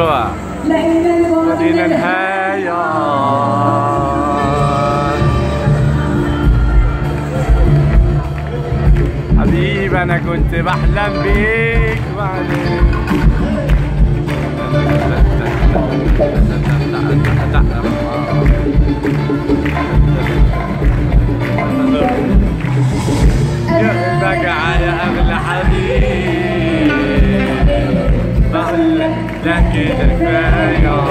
ايوه مدينة نهاية حبيبي انا كنت بحلم بيك معلش يا بقع يا اغلى حبيب بقول لك كده كفايه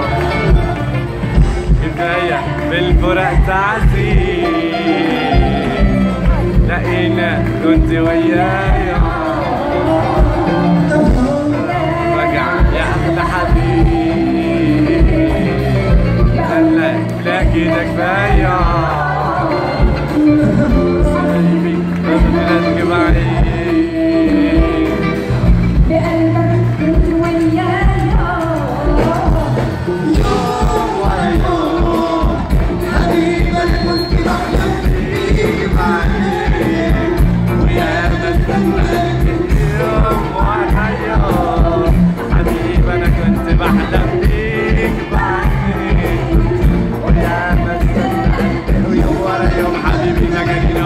كفايه بالفرق تعزيز لقينا كنت ويايا رجع يا احلى حبيب قال لك لا كده كفايه حبيبي بدنا تجمعي بقلبك كنت ويايا حبيبي انا كنت بحلم بيك بعدين ويا ما استنى ويوم ورا يوم حبيبي ما جاني